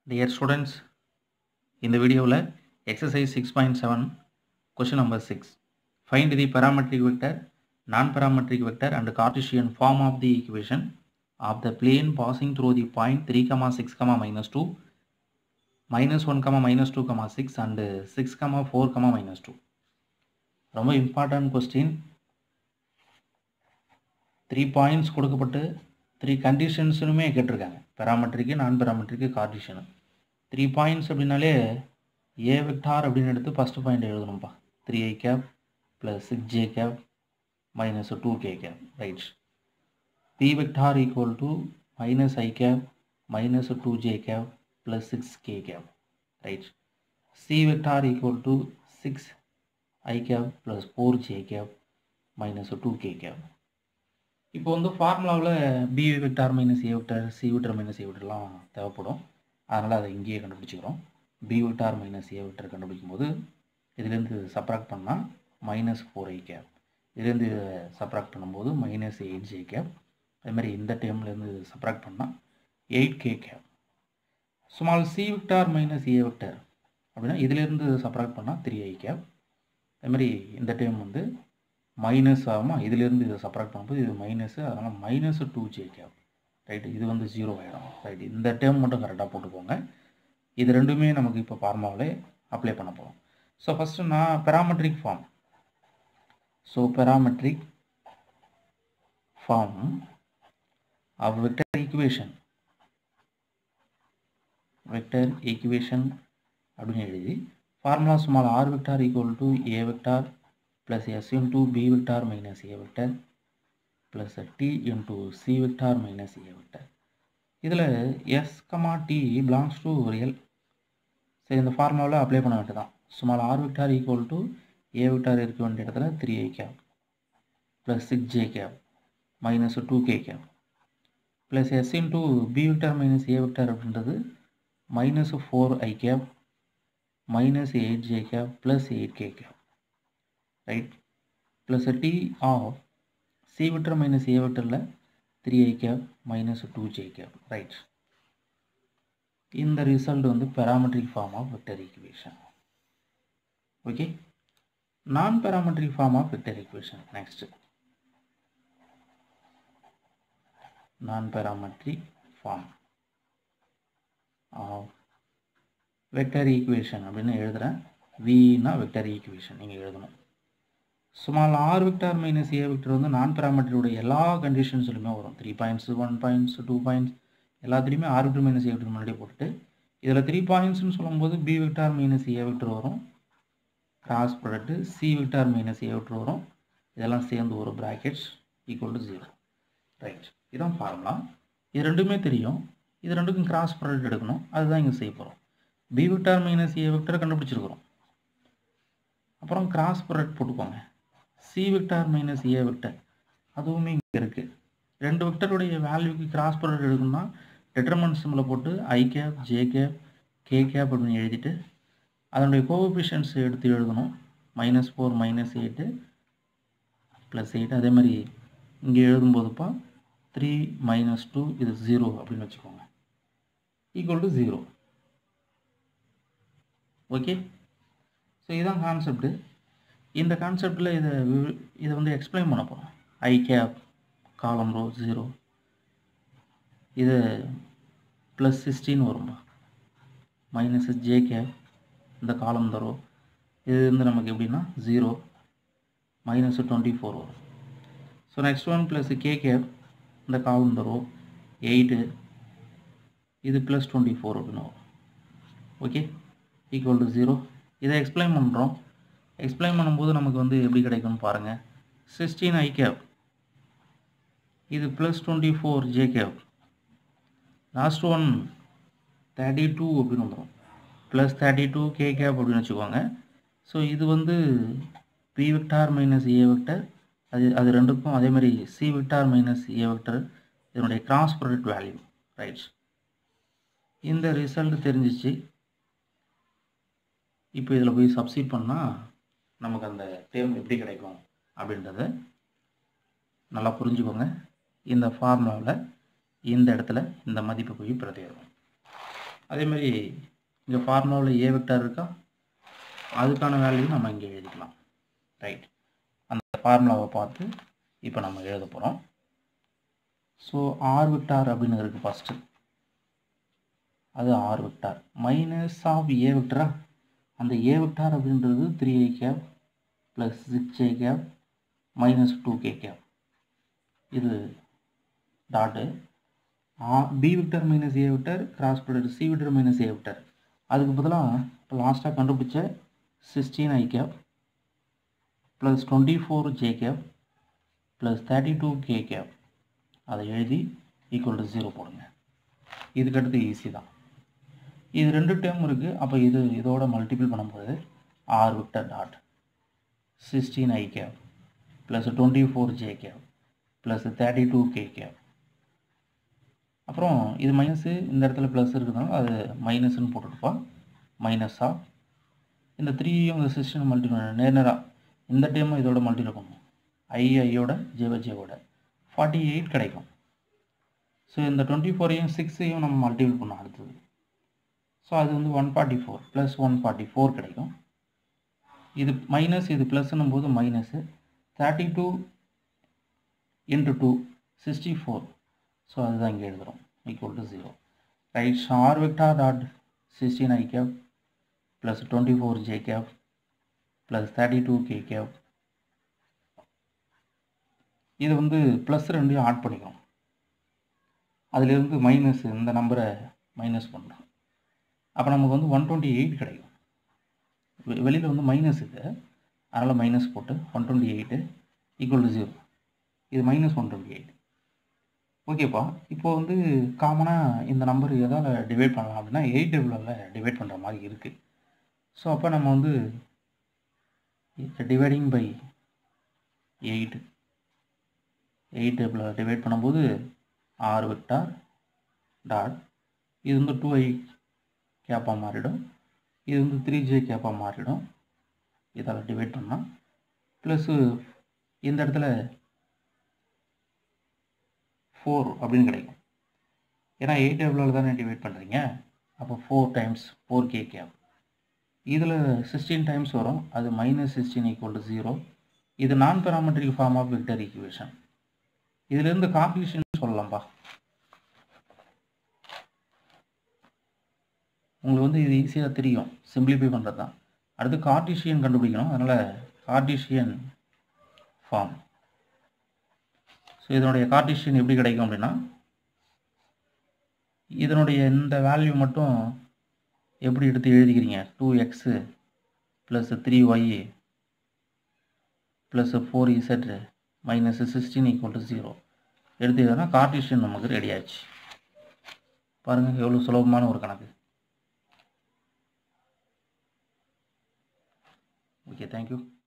dear students இந்த வீடியோவில் exercise six point seven question number six find the parametric vector நான் parametric vector and cartesian form of the equation of the plane passing through the point 3 comma 6 comma minus 2 minus 1 comma minus 2 comma 6 and 6 comma 4 comma minus 2 ரொம்ப important question three points கொடுக்கப்பட்டு த்ரீ கண்டிஷன்ஸுமே கேட்டிருக்காங்க பெராமெட்ரிக்கு நான் பெராமெட்ரிக்கு கார்டிஷனு three points அப்படின்னாலே ஏ vector அப்படின்னு எடுத்து ஃபஸ்ட்டு பாயிண்ட் எழுதணும்ப்பா three i cap plus six j cap minus two k cap right b vector equal to minus i cap minus two j cap plus six k cap right c vector equal to six i cap plus four j cap minus two k cap இப்போ வந்து ஃபார்முலாவில் b vector minus a vector c vector minus a வெக்டார்லாம் தேவைப்படும் அதனால் அதை இங்கேயே கண்டுபிடிச்சிக்கிறோம் b vector minus a vector கண்டுபிடிக்கும் போது இதுலேருந்து சப்ராக்ட் பண்ணால் மைனஸ் ஃபோர் ஐ கேப் இதுலேருந்து சப்ராக்ட் பண்ணும்போது மைனஸ் எயிட் ஜே கேப் அதேமாதிரி இந்த டேர்ம்லேருந்து சப்ராக்ட் பண்ணால் eight k cap small c vector minus a vector அப்படின்னா இதுலேருந்து சப்ராக்ட் பண்ணால் த்ரீ ஐ கேப் அதேமாதிரி இந்த டேர்ம் வந்து மைனஸ் ஆகுமா இதுலேருந்து இதை சப்ராக்ட் பண்ணும்போது இது மைனஸு அதனால் minus two j cap right இது வந்து ஜீரோ ஆகிடும் ரைட் இந்த டேர்ம் மட்டும் கரெக்டாக போட்டுக்கோங்க இது ரெண்டுமே நமக்கு இப்போ ஃபார்முலாவிலே அப்ளை பண்ண போகிறோம் ஸோ ஃபஸ்ட்டு நான் parametric form so parametric form of vector equation vector equation அப்படின்னு எழுதி formula small r vector equal to a vector plus s into b vector minus a vector plus t into c vector minus a vector இதில் s, t belongs to real சரி இந்த ஃபார்முலாவில் apply பண்ண வேண்டியதான் small r vector equal to a vector இருக்க வேண்டிய இடத்துல three i cap plus six j cap minus two k cap plus s into b vector minus a vector அப்படின்றது minus four i cap minus eight j cap plus eight k cap right plus a t of c vector minus a vector ல 3i cap minus 2j cap right இந்த result வந்து parametric form of vector equation okay non parametric form of vector equation next non parametric form of vector equation அப்படின்னு எழுதுறேன் வினா vector equation நீங்கள் எழுதணும் small r vector minus a vector வந்து நான் பேராமெட்ரியோட எல்லா கண்டிஷன்ஸ்லையுமே வரும் three points one points two points எல்லாத்துலேயுமே r vector minus a vector முன்னாடி போட்டுட்டு இதில் த்ரீ பாயிண்ட்ஸ்னு சொல்லும்போது b vector minus a vector வரும் cross product c vector minus a vector வரும் இதெல்லாம் சேர்ந்து ஒரு brackets equal to zero right இதான் ஃபார்முலா இது ரெண்டுமே தெரியும் இது ரெண்டுக்கும் கிராஸ் ப்ராடக்ட் எடுக்கணும் அதுதான் இங்கே செய்ய போகிறோம் பி வெக்டார் மைனஸ் ஏ வெக்டரை கண்டுபிடிச்சிருக்கிறோம் அப்புறம் கிராஸ் ப்ராடக்ட் போட்டுக்கோங்க c vector minus a vector அதுவுமே இங்கே இருக்குது ரெண்டு வெக்டருடைய வேல்யூக்கு கிராஸ் ப்ராடக்ட் எடுக்கணும்னா டெட்டர்மெண்ட் சிம்பிளை போட்டு i cap j cap k cap அப்படின்னு எழுதிட்டு அதனுடைய கோஎஃபிஷியன்ஸ் எடுத்து எழுதணும் minus four minus eight plus eight அதே மாதிரி இங்கே எழுதும்போதுப்பா த்ரீ மைனஸ் டூ இது ஜீரோ அப்படின்னு வச்சுக்கோங்க equal to zero okay so இதுதான் கான்செப்ட்டு இந்த கான்செப்டில் இதை இதை வந்து எக்ஸ்பிளைன் பண்ண போகிறோம் ஐ கேப் காலம் ரோ ஜீரோ இது ப்ளஸ் சிக்ஸ்டீன் வரும்பா மைனஸ் ஜே கேப் இந்த காலம் தரோ இது வந்து நமக்கு எப்படின்னா ஜீரோ மைனஸ் டுவெண்ட்டி ஃபோர் வரும் so next one plus k cap இந்த காலம் தரோ எயிட்டு இது ப்ளஸ் டுவெண்ட்டி ஃபோர் அப்படின்னு வரும் ஓகே ஈக்குவல் டு ஜீரோ இதை எக்ஸ்பிளைன் பண்ணுறோம் எக்ஸ்பிளைன் பண்ணும்போது நமக்கு வந்து எப்படி கிடைக்கும்னு பாருங்கள் சிக்ஸ்டீன் ஐ கேப் இது plus twenty four j cap last one thirty two அப்படின்னு வந்துடும் plus thirty two k cap அப்படின்னு வச்சுக்கோங்க ஸோ இது வந்து b vector minus a vector அது அது ரெண்டுக்கும் அதே மாதிரி c vector minus a vector இதனுடைய கிராஸ் ப்ராடக்ட் வேல்யூ ரைட்ஸ் இந்த ரிசல்ட் தெரிஞ்சிச்சு இப்போ இதில் போய் சப்ஸ்டிட் பண்ணால் நமக்கு அந்த டேர்ம் எப்படி கிடைக்கும் அப்படின்றத நல்லா புரிஞ்சுக்கோங்க இந்த ஃபார்முலாவில் இந்த இடத்துல இந்த மதிப்பு போய் பிரதியிடும் அதே மாதிரி இங்கே ஃபார்முலாவில் ஏ வெக்டார் இருக்கா அதுக்கான வேல்யூ நம்ம இங்கே எழுதிக்கலாம் ரைட் அந்த ஃபார்முலாவை பார்த்து இப்போ நம்ம எழுத போகிறோம் ஸோ ஆர் வெக்டார் அப்படின்னு இருக்குது ஃபஸ்ட்டு அது r vector minus of a வெக்டரா அந்த ஏ வெக்டார் அப்படின்றது three i cap plus six a cap minus two k cap இது dot b vector minus a vector cross product c vector minus a vector அதுக்கு பதிலாக இப்போ லாஸ்ட்டாக கண்டுபிடிச்ச sixteen i cap plus twenty four j cap plus thirty two k cap அதை எழுதி equal to zero போடுங்க இதுக்கடுத்து ஈஸி தான் இது ரெண்டு டேர்ம் இருக்குது அப்போ இது இதோட மல்டிபிள் பண்ணும்போது r vector dot sixteen i cap plus twenty four j cap plus thirty two k cap அப்புறம் இது மைனஸு இந்த இடத்துல ப்ளஸ் இருக்குதுனால அது மைனஸ்ன்னு போட்டுருப்பா மைனஸாக இந்த த்ரீயும் இந்த சிக்ஸ்டின் மல்டி நேர் நேராக இந்த டைமும் இதோட மல்டி இருக்கணும் ஐ ஐயோட ஜேவ ஜேவோட ஃபார்ட்டி எயிட் கிடைக்கும் ஸோ இந்த டுவெண்ட்டி ஃபோரையும் சிக்ஸையும் நம்ம மல்டிபிள் பண்ணோம் அடுத்தது ஸோ அது வந்து one forty four plus one forty four கிடைக்கும் இது மைனஸ் இது ப்ளஸ்னும் போது minus thirty two into two sixty four so அதுதான் இங்கே எழுதுகிறோம் equal to zero right r vector dot sixteen i cap plus twenty four j cap plus thirty two k cap இது வந்து ப்ளஸ் ரெண்டையும் ஆட் பண்ணிக்கணும் அதிலிருந்து மைனஸ் இந்த நம்பரை மைனஸ் பண்ணுறோம் அப்போ நமக்கு வந்து ஒன் டுவெண்ட்டி எயிட் கிடைக்கும் வெளியில் வந்து மைனஸ் இது அதனால் மைனஸ் போட்டு one twenty eight equal to zero இது மைனஸ் ஒன் டுவெண்ட்டி எயிட் ஓகேப்பா இப்போ வந்து காமனாக இந்த நம்பர் எதால் டிவைட் பண்ணலாம் அப்படின்னா எயிட் டேபிளில் டிவைட் பண்ணுற மாதிரி இருக்குது ஸோ அப்போ நம்ம வந்து dividing by eight eight table divide பண்ணும்போது ஆறு வெக்டார் டாட் இது வந்து டூ ஐ கேப்பாக மாறிடும் இது வந்து த்ரீ ஜே கேப்பாக மாறிடும் இதால் டிவைட் பண்ணால் ப்ளஸ்ஸு இந்த இடத்துல ஃபோர் அப்படின்னு கிடைக்கும் ஏன்னா எயிட் டேபிளில் தானே டிவைட் பண்ணுறீங்க அப்போ four times four k cap இதில் சிக்ஸ்டீன் டைம்ஸ் வரும் அது minus sixteen equal to zero இது நான் parametric form of vector equation இதுலேருந்து கார்டீஷியன் சொல்லலாம்ப்பா உங்களுக்கு வந்து இது ஈஸியாக தெரியும் சிம்பிளிஃபை பண்ணுறது தான் அடுத்து கார்டீஷியன் கண்டுபிடிக்கணும் அதனால் கார்டீஷியன் ஃபார்ம் ஸோ இதனுடைய கார்டீஷியன் எப்படி கிடைக்கும் அப்படின்னா இதனுடைய இந்த வேல்யூ மட்டும் எப்படி எடுத்து எழுதிக்கிறீங்க two x plus three y plus four z minus sixteen equal to zero எடுத்து எழுதுனா கார்டீஷியன் நமக்கு ரெடி ஆச்சு பாருங்கள் எவ்வளோ சுலபமான ஒரு கணக்கு ஓகே தேங்க்யூ